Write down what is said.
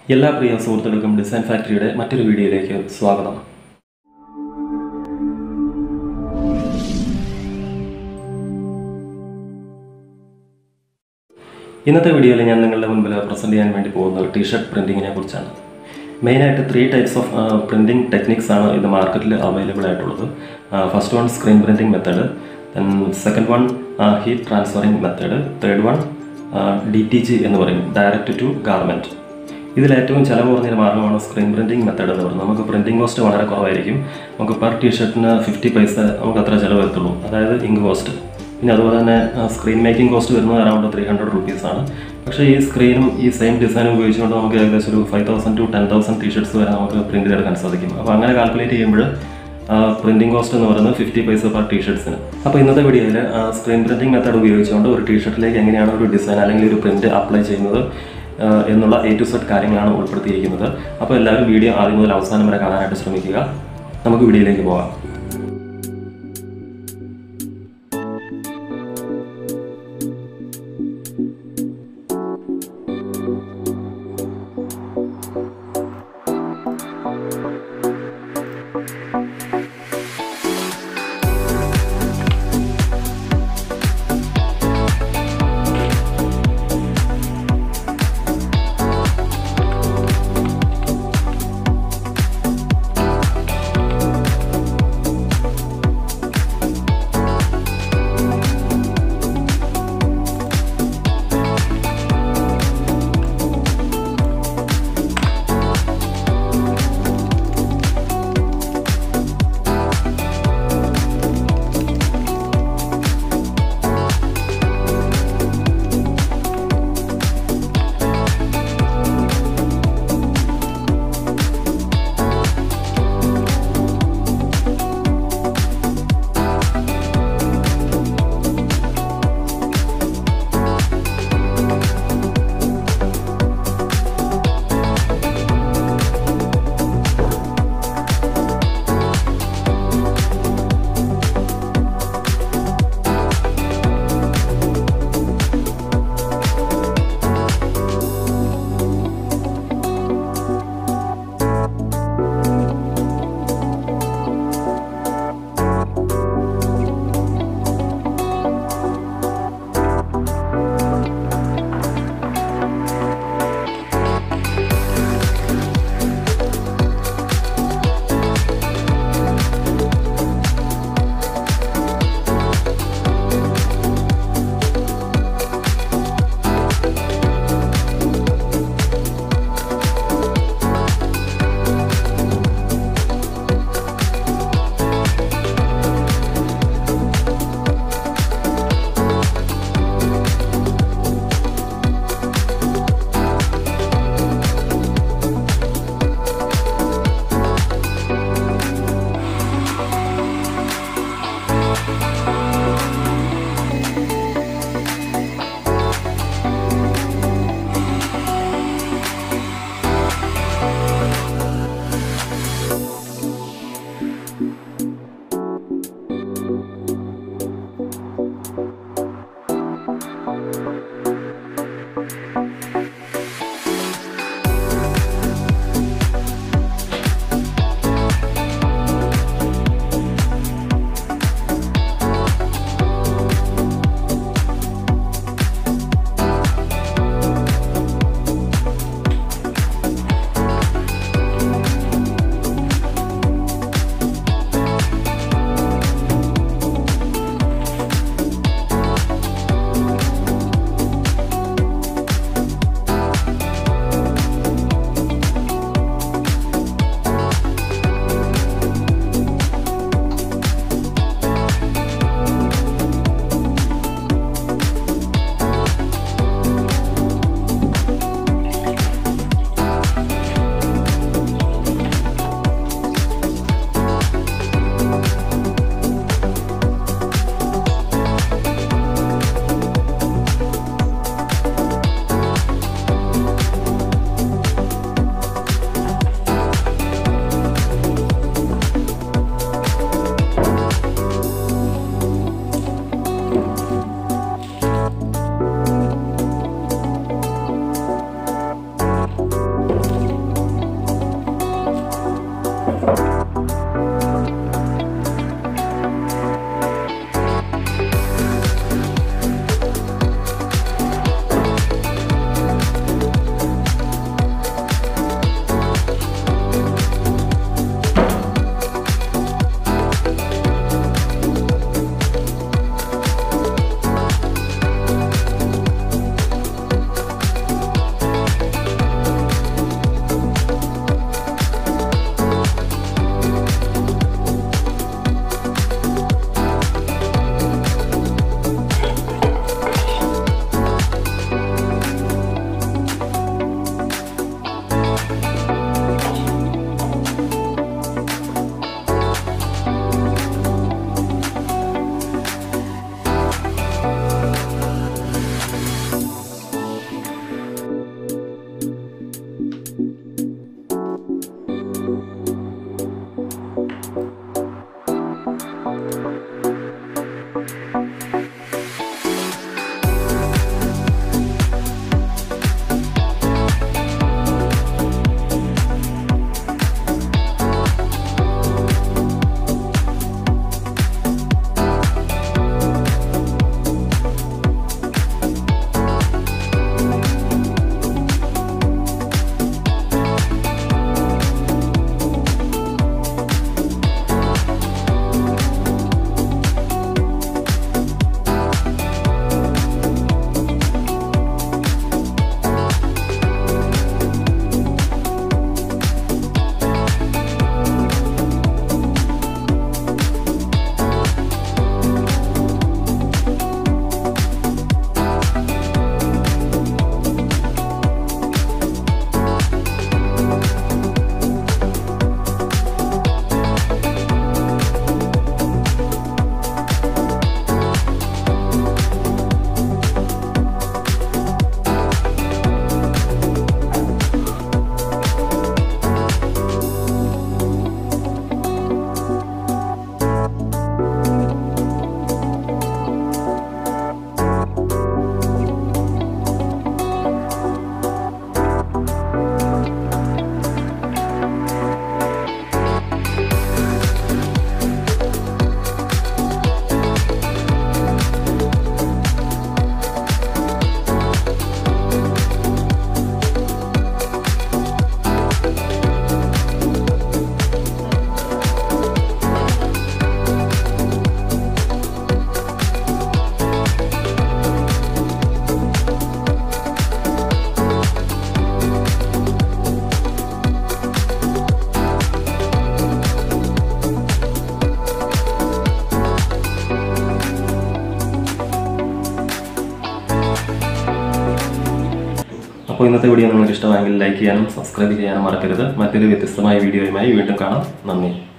എല്ലാ പ്രിയ സുഹൃത്തുക്കൾക്കും ഡിസൈൻ ഫാക്ടറിയുടെ മറ്റൊരു വീഡിയോയിലേക്ക് സ്വാഗതം ഇന്നത്തെ വീഡിയോയിൽ ഞാൻ നിങ്ങളുടെ മുൻപിൽ പ്രസൻറ്റ് ചെയ്യാൻ വേണ്ടി പോകുന്നത് ടീഷർട്ട് പ്രിൻറ്റിങ്ങിനെ കുറിച്ചാണ് മെയിനായിട്ട് three types of printing techniques ആണ് ഇത് മാർക്കറ്റിൽ അവൈലബിൾ ആയിട്ടുള്ളത് first one screen printing method then second one heat transferring method third one D T G എന്ന് പറയും ഡയറക്റ്റ് ടു ഗാർമെൻറ്റ് ഇതിൽ ഏറ്റവും ചിലവ് കുറഞ്ഞൊരു മാർഗ്ഗമാണ് സ്ക്രീൻ പ്രിൻറ്റിംഗ് മെത്തേഡ് എന്ന് പറയുന്നത് നമുക്ക് പ്രിൻറ്റിംഗ് കോസ്റ്റ് വളരെ കുറവായിരിക്കും നമുക്ക് പെർ ടീഷർട്ടിന് ഫിഫ്റ്റി പൈസ നമുക്ക് അത്ര ചിലവ് വരത്തുള്ളൂ അതായത് ഇങ്ക് കോസ്റ്റ് പിന്നെ അതുപോലെ തന്നെ സ്ക്രീൻ മേക്കിംഗ് കോസ്റ്റ് വരുന്നത് അറൗണ്ട് ത്രീ ഹൺഡ്രഡ് റുപ്പീസ് ആണ് പക്ഷേ ഈ സ്ക്രീനും ഈ സെയിം ഡിസൈനും ഉപയോഗിച്ചുകൊണ്ട് നമുക്ക് ഏകദേശം ഒരു five thousand to ten thousand T shirts വരെ നമുക്ക് പ്രിൻറ്റ് ചെയ്തെടുക്കാൻ സാധിക്കും അപ്പോൾ അങ്ങനെ കാൽക്കുലേറ്റ് ചെയ്യുമ്പോൾ പ്രിൻറ്റിംഗ് കോസ്റ്റ് എന്ന് പറയുന്നത് ഫിഫ്റ്റി പൈസ പെർ ടീഷർട്സിന് അപ്പോൾ ഇന്നത്തെ വീഡിയോയിൽ സ്ക്രീൻ പ്രിൻറ്റിംഗ് മെത്തേഡ് ഉപയോഗിച്ചുകൊണ്ട് ഒരു ടീഷർട്ടിലേക്ക് എങ്ങനെയാണ് ഒരു ഡിസൈൻ അല്ലെങ്കിൽ ഒരു പ്രിൻറ്റ് അപ്ലൈ ചെയ്യുന്നത് ആഹ് എന്നുള്ള എ ടു സെറ്റ് കാര്യങ്ങളാണ് ഉൾപ്പെടുത്തിയിരിക്കുന്നത് അപ്പോൾ എല്ലാവരും വീഡിയോ ആദ്യം മുതൽ അവസാനം വരെ കാണാനായിട്ട് ശ്രമിക്കുക നമുക്ക് വീഡിയോയിലേക്ക് പോകാം അപ്പോൾ ഇന്നത്തെ വീഡിയോ നിങ്ങൾക്ക് ഇഷ്ടമായെങ്കിൽ ലൈക്ക് ചെയ്യാനും സബ്സ്ക്രൈബ് ചെയ്യാനും മറക്കരുത് മറ്റൊരു വ്യത്യസ്തമായ വീഡിയോയുമായി വീണ്ടും കാണാം നന്ദി